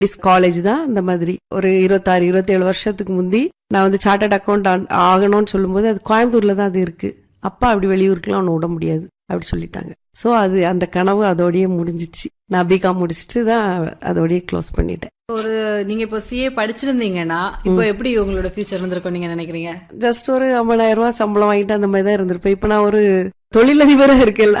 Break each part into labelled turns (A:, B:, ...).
A: டிஸ் college தான் இந்த மாதிரி ஒரு இருபத்தாறு இருபத்தேழு வருஷத்துக்கு முந்தி நான் வந்து சார்ட்டர்ட் அக்கௌண்ட் ஆகணும்னு சொல்லும்போது அது கோயம்புத்தூர்ல தான் அது இருக்கு அப்பா அப்படி வெளியூருக்குலாம் ஒன்று விட முடியாது அப்படி சொல்லிட்டாங்க ஸோ அது அந்த கனவு அதோடயே முடிஞ்சிச்சு நான் பிகாம் முடிச்சுட்டு தான் அதோடயே க்ளோஸ் பண்ணிட்டேன்
B: ஒரு நீங்க இப்போ சிஏ படிச்சிருந்தீங்கன்னா இப்போ எப்படி உங்களோட ஃபியூச்சர் இருந்திருக்கும் நீங்க நினைக்கிறீங்க
A: ஜஸ்ட் ஒரு ஐம்பதாயிரம் ரூபாய் சம்பளம் வாங்கிட்டு அந்த மாதிரி தான் இருந்திருப்பேன் இப்போ நான் ஒரு தொழிலதிபரா இருக்கேல்ல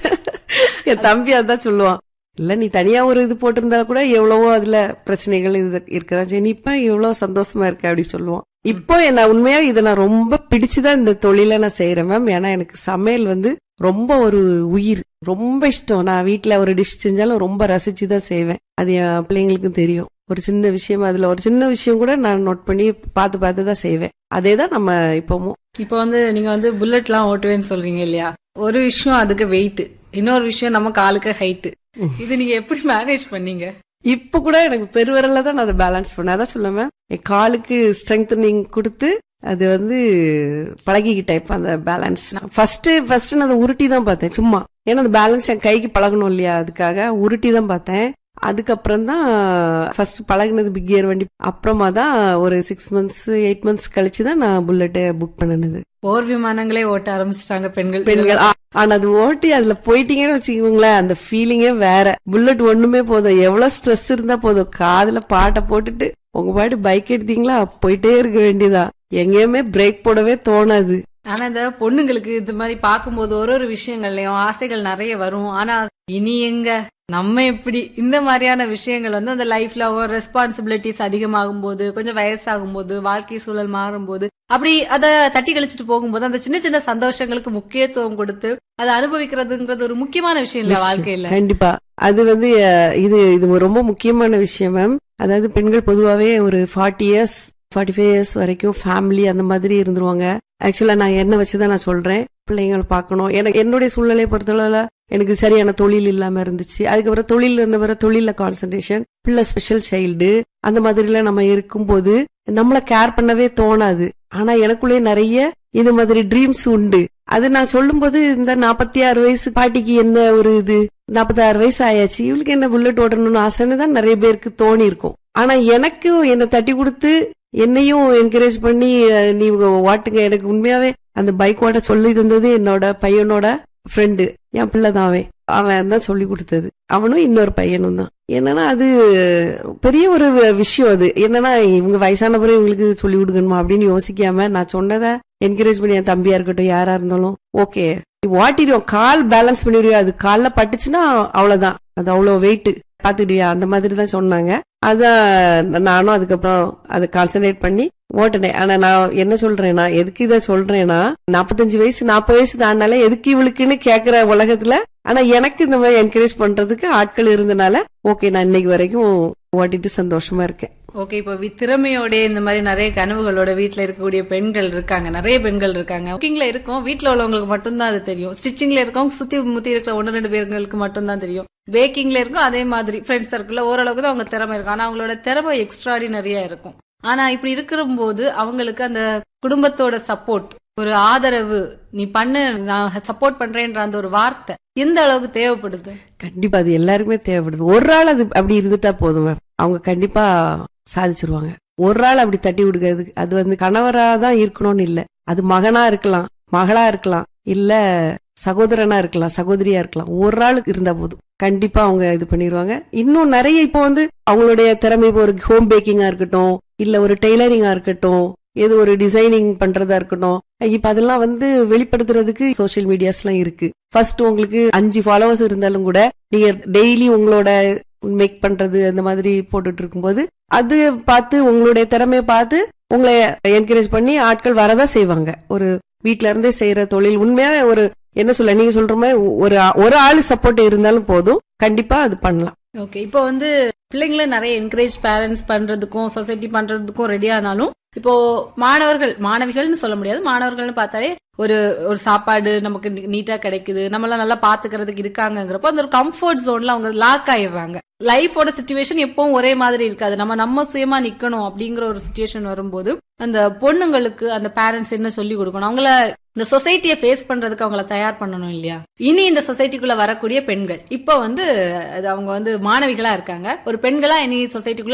A: என் தம்பி அதான் சொல்லுவான் இல்ல நீ தனியா ஒரு இது போட்டிருந்தா கூட எவ்வளவோ அதுல பிரச்சனைகள் இது இருக்கதான் சரி நீ இப்ப எவ்வளவு சந்தோஷமா இருக்க அப்படின்னு சொல்லுவான் இப்போ என்ன உண்மையா இதை நான் ரொம்ப பிடிச்சுதான் இந்த தொழிலை நான் செய்யறேன் மேம் ஏன்னா எனக்கு சமையல் வந்து ரொம்ப ஒரு உயிர் ரொம்ப இஷ்டம் நான் வீட்ல ஒரு டிஷ் செஞ்சாலும் ரொம்ப ரசிச்சு தான் செய்வேன் அது என் பிள்ளைங்களுக்கும் தெரியும் ஒரு சின்ன விஷயம் அதுல ஒரு சின்ன விஷயம் கூட நான் நோட் பண்ணி பார்த்து பார்த்து தான் செய்வேன் அதே தான் நம்ம இப்பவும்
B: இப்போ வந்து நீங்க வந்து புல்லட்லாம் ஓட்டுவேன்னு சொல்றீங்க இல்லையா ஒரு விஷயம் அதுக்கு வெயிட் இன்னொரு விஷயம் நம்ம காலுக்கு ஹைட் இது நீங்க எப்படி மேனேஜ் பண்ணீங்க
A: இப்ப கூட எனக்கு பெருவரல தான் நான் அதை பேலன்ஸ் பண்ணேன் அதான் சொல்லுவேன் என் காலுக்கு ஸ்ட்ரெங்தனிங் கொடுத்து அது வந்து பழகிக்கிட்டேன் இப்ப அந்த பேலன்ஸ் ஃபர்ஸ்ட் ஃபர்ஸ்ட் நான் அதை உருட்டி தான் பார்த்தேன் சும்மா ஏன்னா அந்த பேலன்ஸ் என் கைக்கு பழகணும் இல்லையா அதுக்காக உருட்டி தான் பார்த்தேன் அதுக்கப்புறம் தான் ஃபர்ஸ்ட் பழகுனது பிக் கியர் வண்டி அப்புறமா தான் ஒரு சிக்ஸ் மந்த்ஸ் எயிட் மந்த்ஸ் கழிச்சு தான் நான் புல்லட்டை புக் பண்ணினது
B: போர் விமானங்களே ஓட்ட ஆரம்பிச்சிட்டாங்க பெண்கள்
A: பெண்கள் ஆ, ஆனா அது ஓட்டி அதுல போயிட்டீங்கன்னு வச்சுக்கோங்களேன் அந்த ஃபீலிங்கே வேற புல்லட் ஒண்ணுமே போதும் எவ்வளவு ஸ்ட்ரெஸ் இருந்தா போதும் காதுல பாட்டை போட்டுட்டு உங்க பாட்டு பைக் எடுத்தீங்களா போயிட்டே இருக்க வேண்டியதா எங்கேயுமே பிரேக் போடவே தோணாது
B: ஆனா இந்த பொண்ணுங்களுக்கு இது மாதிரி பார்க்கும்போது ஒரு ஒரு விஷயங்கள்லயும் ஆசைகள் நிறைய வரும் ஆனா இனி எங்க நம்ம எப்படி இந்த மாதிரியான விஷயங்கள் வந்து அந்த லைஃப்ல ஒரு ரெஸ்பான்சிபிலிட்டிஸ் அதிகமாகும் போது கொஞ்சம் வயசாகும் போது வாழ்க்கை சூழல் மாறும் போது அப்படி அத தட்டி கழிச்சிட்டு போகும்போது அந்த சின்ன சின்ன சந்தோஷங்களுக்கு முக்கியத்துவம் கொடுத்து அதை அனுபவிக்கிறதுங்கிறது ஒரு முக்கியமான விஷயம் இல்ல வாழ்க்கையில
A: கண்டிப்பா அது வந்து அஹ், இது இது ரொம்ப முக்கியமான விஷயம் மேம் அதாவது பெண்கள் பொதுவாவே ஒரு forty years forty five years வரைக்கும் ஃபேமிலி அந்த மாதிரி இருந்துருவாங்க ஆக்சுவலா நான் என்ன வச்சுதான் நான் சொல்றேன் பிள்ளைங்களை பார்க்கணும் எனக்கு என்னுடைய சூழ்நிலையை பொறுத்தளவுல எனக்கு சரியான தொழில் இல்லாம இருந்துச்சு அதுக்கப்புறம் தொழில் இருந்த வர தொழில கான்சன்ட்ரேஷன் பிள்ளை ஸ்பெஷல் சைல்டு அந்த மாதிரிலாம் நம்ம இருக்கும்போது நம்மள கேர் பண்ணவே தோணாது ஆனா எனக்குள்ளே நிறைய இது மாதிரி ட்ரீம்ஸ் உண்டு அது நான் சொல்லும்போது இந்த நாற்பத்தி ஆறு வயசு பாட்டிக்கு என்ன ஒரு இது நாற்பத்தி ஆறு வயசு ஆயாச்சு இவளுக்கு என்ன புல்லட் ஓட்டணும்னு ஆசைன்னு தான் நிறைய பேருக்கு தோணி இருக்கும் ஆனா எனக்கு என்னை தட்டி கொடுத்து என்னையும் என்கரேஜ் பண்ணி அஹ், நீ வாட்டுங்க எனக்கு உண்மையாவே அந்த பைக் ஓட்ட சொல்லி தந்தது என்னோட பையனோட ஃப்ரெண்டு என் பிள்ளை தான் அவன் அவன் தான் சொல்லி கொடுத்தது அவனும் இன்னொரு பையனும் தான் என்னன்னா அது பெரிய ஒரு விஷயம் அது என்னன்னா இவங்க வயசான பிறகு இவங்களுக்கு சொல்லி கொடுக்கணுமா அப்படின்னு யோசிக்காம நான் சொன்னதை என்கரேஜ் பண்ணி என் தம்பியா இருக்கட்டும் யாரா இருந்தாலும் ஓகே வாட்டிடும் கால் பேலன்ஸ் பண்ணிடுவியா அது கால்ல பட்டுச்சுன்னா அவ்வளவுதான் அது அவ்வளவு வெயிட் பாத்துடுவியா அந்த மாதிரி தான் சொன்னாங்க அதான் நானும் அதுக்கப்புறம் அதை கான்சென்ட்ரேட் பண்ணி ஓட்டினேன் ஆனா நான் என்ன சொல்றேன்னா எதுக்கு இதை சொல்றேன்னா நாற்பத்தஞ்சு வயசு நாற்பது வயசு தாண்டாலே எதுக்கு இவளுக்குன்னு கேக்குற உலகத்துல ஆனா எனக்கு இந்த மாதிரி என்கரேஜ் பண்றதுக்கு ஆட்கள் இருந்தனால ஓகே நான் இன்னைக்கு வரைக்கும் ஓட்டிட்டு சந்தோஷமா இருக்கேன்
B: ஓகே இப்போ வி- திறமையோட இந்த மாதிரி நிறைய கனவுகளோட வீட்ல இருக்கக்கூடிய பெண்கள் இருக்காங்க நிறைய பெண்கள் இருக்காங்க குக்கிங்ல இருக்கும் வீட்ல உள்ளவங்களுக்கு மட்டும்தான் அது தெரியும் ஸ்டிச்சிங்ல இருக்கவங்க சுத்தி முத்தி இருக்கிற ஒன்னு ரெண்டு பேர்களுக்கு மட்டும்தான் தெரியும் பேக்கிங்ல இருக்கும் அதே மாதிரி ஃப்ரெண்ட்ஸ் சர்க்கிள்ல ஓரளவுக்கு தான் அவங்க திறமை இருக்கும் ஆனா அவங்களோட திறமை எக்ஸ்ட்ராடினரியா இருக்கும் ஆனா இப்படி இருக்கிற போது அவங்களுக்கு அந்த குடும்பத்தோட சப்போர்ட் ஒரு ஆதரவு நீ பண்ணு நான் சப்போர்ட் பண்றேன்ற அந்த ஒரு வார்த்தை எந்த அளவுக்கு தேவைப்படுது
A: கண்டிப்பா அது எல்லாருக்குமே தேவைப்படுது ஒரு ஆள் அது அப்படி இருந்துட்டா போதும் ma'am. அவங்க கண்டிப்பா சாதிச்சிருவாங்க ஒரு ஆள் அப்படி தட்டி விடுக்கிறது அது வந்து கணவரா தான் இருக்கணும்னு இல்ல அது மகனா இருக்கலாம் மகளா இருக்கலாம் இல்ல சகோதரனா இருக்கலாம் சகோதரியா இருக்கலாம் ஒரு ஆள் இருந்தா போதும் கண்டிப்பா அவங்க இது பண்ணிடுவாங்க இன்னும் நிறைய இப்போ வந்து அவங்களுடைய திறமை இப்போ ஒரு ஹோம் பேக்கிங்கா இருக்கட்டும் இல்ல ஒரு டெய்லரிங்கா இருக்கட்டும் ஏதோ ஒரு டிசைனிங் பண்றதா இருக்கட்டும் இப்ப அதெல்லாம் வந்து வெளிப்படுத்துறதுக்கு சோஷியல் மீடியாஸ் எல்லாம் இருக்கு ஃபர்ஸ்ட் உங்களுக்கு அஞ்சு ஃபாலோவர்ஸ் இருந்தாலும் கூட நீங்க டெய்லி உங்களோட மேக் பண்றது அந்த மாதிரி போட்டுட்டு இருக்கும்போது அது பார்த்து உங்களுடைய திறமையை பார்த்து உங்களை என்கரேஜ் பண்ணி ஆட்கள் வரதான் செய்வாங்க ஒரு வீட்ல இருந்தே செய்யற தொழில் உண்மையா ஒரு என்ன சொல்ல நீங்க சொல்ற மாதிரி ஒரு ஒரு ஆளு சப்போர்ட் இருந்தாலும் போதும் கண்டிப்பா அது பண்ணலாம்
B: ஓகே இப்போ வந்து பிள்ளைங்களை நிறைய என்கரேஜ் பேரண்ட்ஸ் பண்றதுக்கும் சொசைட்டி பண்றதுக்கும் ரெடி ஆனாலும் இப்போ மாணவர்கள் மாணவிகள்னு சொல்ல முடியாது மாணவர்கள்னு பார்த்தாலே ஒரு ஒரு சாப்பாடு நமக்கு நீ- நீட்டா கிடைக்குது நம்மளாம் நல்லா பாத்துக்கிறதுக்கு இருக்காங்கங்கிறப்போ அந்த ஒரு கம்ஃபர்ட் ஜோன்ல அவங்க லாக் ஆயிடுறாங்க லைஃபோட சுச்சுவேஷன் எப்பவும் ஒரே மாதிரி இருக்காது நம்ம நம்ம சுயமா நிக்கணும் அப்படிங்கிற ஒரு சுச்சுவேஷன் வரும்போது அந்த பொண்ணுங்களுக்கு அந்த பேரண்ட்ஸ் என்ன சொல்லி கொடுக்கணும் அவங்கள இந்த சொசைட்டியை ஃபேஸ் பண்றதுக்கு அவங்கள தயார் பண்ணணும் இல்லையா இனி இந்த சொசைட்டிக்குள்ள வரக்கூடிய பெண்கள் இப்போ வந்து அது அவங்க வந்து மாணவிகளா இருக்காங்க ஒரு பெண்களா இனி சொசைட்டிக்குள்ள